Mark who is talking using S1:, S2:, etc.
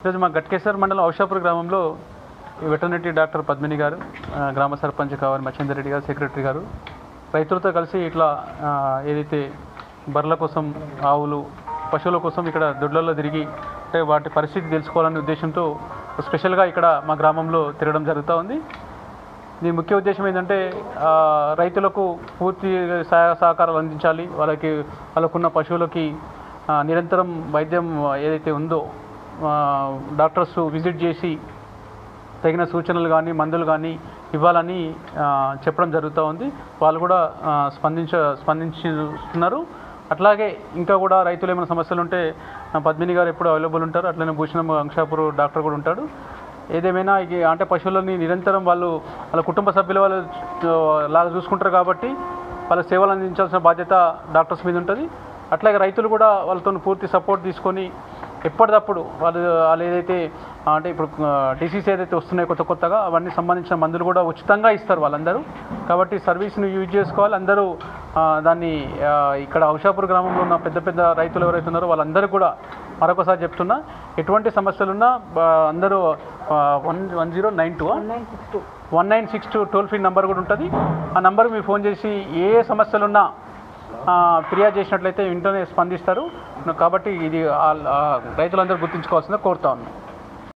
S1: ఈరోజు మా గట్కేశ్వర మండలం ఔషాపూర్ గ్రామంలో వెటర్నరీ డాక్టర్ పద్మిని గారు ఆ, గ్రామ సర్పంచ్ కావాలి మచ్చేందర్ రెడ్డి గారు సెక్రటరీ గారు రైతులతో కలిసి ఇట్లా ఆ, ఏదైతే బర్రెల కోసం ఆవులు పశువుల కోసం ఇక్కడ దొడ్లలో తిరిగి అంటే వాటి పరిస్థితి తెలుసుకోవాలనే ఉద్దేశంతో స్పెషల్గా ఇక్కడ మా గ్రామంలో తిరగడం జరుగుతూ ఉంది దీని ముఖ్య ఉద్దేశం ఏంటంటే ఆ, రైతులకు పూర్తి సహాయ సహకారాలు అందించాలి వాళ్ళకి వాళ్ళకున్న పశువులకి ఆ, నిరంతరం వైద్యం ఏదైతే ఉందో ఆ, డాక్టర్స్ విజిట్ చేసి తగిన సూచనలు కానీ మందులు కానీ ఇవ్వాలని ఆ, చెప్పడం జరుగుతూ ఉంది వాళ్ళు కూడా ఆ, స్పందించ స్పందించుతున్నారు అట్లాగే ఇంకా కూడా రైతులు ఏమైనా సమస్యలు ఉంటే ఆ, పద్మిని గారు ఎప్పుడు అవైలబుల్ ఉంటారు అట్లనే భూషణం అంక్షాపూర్ డాక్టర్ కూడా ఉంటాడు ఏదేమైనా ఇక అంటే పశువులని నిరంతరం వాళ్ళు వాళ్ళ కుటుంబ సభ్యులు వాళ్ళు ఆ, లాగా చూసుకుంటారు కాబట్టి వాళ్ళ సేవలు అందించాల్సిన బాధ్యత డాక్టర్స్ మీద ఉంటుంది అట్లాగే రైతులు కూడా వాళ్ళతో పూర్తి సపోర్ట్ తీసుకొని ఎప్పటికప్పుడు వాళ్ళు వాళ్ళు ఏదైతే ఆ, అంటే ఇప్పుడు డిసీజ్ ఏదైతే వస్తున్నాయో కొత్త కొత్తగా అవన్నీ సంబంధించిన మందులు కూడా ఉచితంగా ఇస్తారు వాళ్ళందరూ కాబట్టి సర్వీస్ని యూజ్ చేసుకోవాలి అందరూ ఆ, దాన్ని ఆ, ఇక్కడ ఔషాపూర్ గ్రామంలో ఉన్న పెద్ద పెద్ద రైతులు ఎవరైతే ఉన్నారో వాళ్ళందరూ కూడా మరొకసారి చెప్తున్నా ఎటువంటి సమస్యలున్నా ఆ, అందరూ one one zero nine two one nine six two toll free number కూడా ఉంటుంది ఆ నెంబర్ మీరు ఫోన్ చేసి ఏ ఏ సమస్యలున్నా ఆ, ఫిర్యాదు చేసినట్లయితే వెంటనే స్పందిస్తారు కాబట్టి ఇది ఆ- ఆ రైతులందరూ గుర్తుంచుకోవాల్సిందే కోరుతా ఉన్నాను